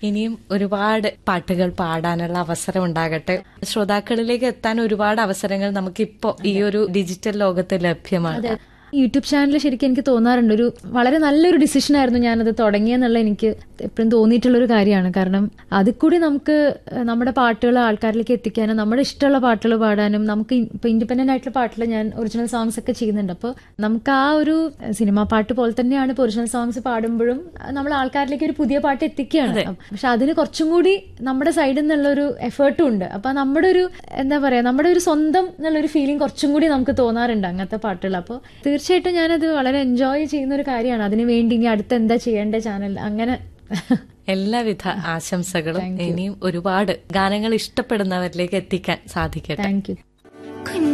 ഇനിയും ഒരുപാട് പാട്ടുകൾ പാടാനുള്ള അവസരം ഉണ്ടാകട്ടെ ശ്രോതാക്കളിലേക്ക് എത്താൻ ഒരുപാട് അവസരങ്ങൾ നമുക്കിപ്പോ ഈ ഒരു ഡിജിറ്റൽ ലോകത്ത് ലഭ്യമാണ് യൂട്യൂബ് ചാനൽ ശരിക്കും എനിക്ക് തോന്നാറുണ്ട് ഒരു വളരെ നല്ലൊരു ഡിസിഷൻ ആയിരുന്നു ഞാനത് തുടങ്ങിയെന്നുള്ള എനിക്ക് എപ്പോഴും തോന്നിയിട്ടുള്ള ഒരു കാര്യമാണ് കാരണം അതിൽ കൂടി നമുക്ക് നമ്മുടെ പാട്ടുകൾ ആൾക്കാരിലേക്ക് എത്തിക്കാനും നമ്മുടെ ഇഷ്ടമുള്ള പാട്ടുകൾ പാടാനും നമുക്ക് ഇപ്പൊ ഇൻഡിപെൻഡന്റ് ആയിട്ടുള്ള പാട്ടിൽ ഞാൻ ഒറിജിനൽ സോങ്സ് ഒക്കെ ചെയ്യുന്നുണ്ട് അപ്പോൾ നമുക്ക് ആ ഒരു സിനിമാ പാട്ട് പോലെ തന്നെയാണ് ഇപ്പോൾ ഒറിജിനൽ സോങ്സ് പാടുമ്പോഴും നമ്മൾ ആൾക്കാരിലേക്ക് ഒരു പുതിയ പാട്ട് എത്തിക്കുകയാണ് പക്ഷെ അതിന് കുറച്ചും കൂടി നമ്മുടെ സൈഡിൽ നിന്നുള്ള ഒരു എഫേർട്ടും ഉണ്ട് അപ്പൊ നമ്മുടെ ഒരു എന്താ പറയാ നമ്മുടെ ഒരു സ്വന്തം എന്നുള്ളൊരു ഫീലിംഗ് കുറച്ചും കൂടി നമുക്ക് തോന്നാറുണ്ട് അങ്ങനത്തെ പാട്ടുകൾ അപ്പോൾ തീർച്ചയായിട്ടും ഞാനത് വളരെ എൻജോയ് ചെയ്യുന്ന ഒരു കാര്യമാണ് അതിന് വേണ്ടി ഇനി അടുത്ത് എന്താ ചെയ്യേണ്ട ചാനൽ അങ്ങനെ എല്ലാവിധ ആശംസകളും ഇനിയും ഒരുപാട് ഗാനങ്ങൾ ഇഷ്ടപ്പെടുന്നവരിലേക്ക് എത്തിക്കാൻ സാധിക്കട്ടെ താങ്ക് യു